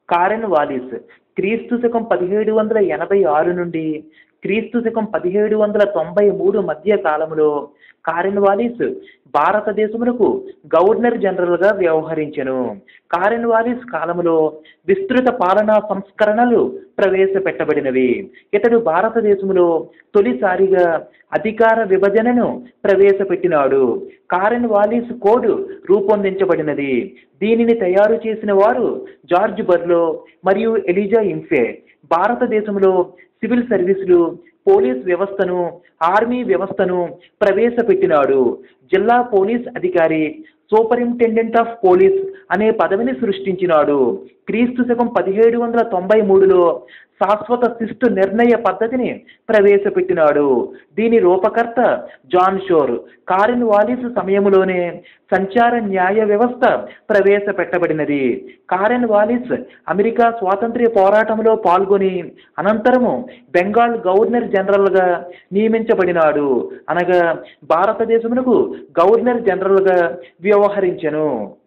కారెన్ Wallis క్రీస్తు శకం పదిహేడు వందల ఎనభై ఆరు నుండి క్రీస్తు శకం పదిహేడు వందల తొంభై మూడు మధ్య కాలంలో కారెన్ వాలిస్ భారతదేశమునకు గవర్నర్ జనరల్గా వ్యవహరించెను కారెన్ వాలిస్ కాలంలో విస్తృత పాలనా సంస్కరణలు ప్రవేశపెట్టబడినవి ఇతడు భారతదేశంలో తొలిసారిగా అధికార విభజనను ప్రవేశపెట్టినాడు కారెన్ వాలిస్ కోడ్ రూపొందించబడినది దీనిని తయారు చేసిన వారు జార్జ్ బర్లో మరియు ఎలిజా ఇన్ఫే భారతదేశంలో సివిల్ సర్వీసులు పోలీస్ వ్యవస్థను ఆర్మీ వ్యవస్థను ప్రవేశపెట్టినాడు జిల్లా పోలీస్ అధికారి సూపరింటెండెంట్ ఆఫ్ పోలీస్ అనే పదవిని సృష్టించినాడు క్రీస్తు శకం పదిహేడు వందల తొంభై మూడులో శాశ్వత శిస్తు నిర్ణయ పద్ధతిని ప్రవేశపెట్టినాడు దీని రూపకర్త జాన్ షోర్ కారిన్ వాలిస్ సమయంలోనే సంచార న్యాయ వ్యవస్థ ప్రవేశపెట్టబడినది కారెన్ వాలిస్ అమెరికా స్వాతంత్ర్య పోరాటంలో పాల్గొని అనంతరము బెంగాల్ గవర్నర్ జనరల్గా నియమించబడినాడు అనగా భారతదేశమునకు గవర్నర్ జనరల్గా వ్యవహరించెను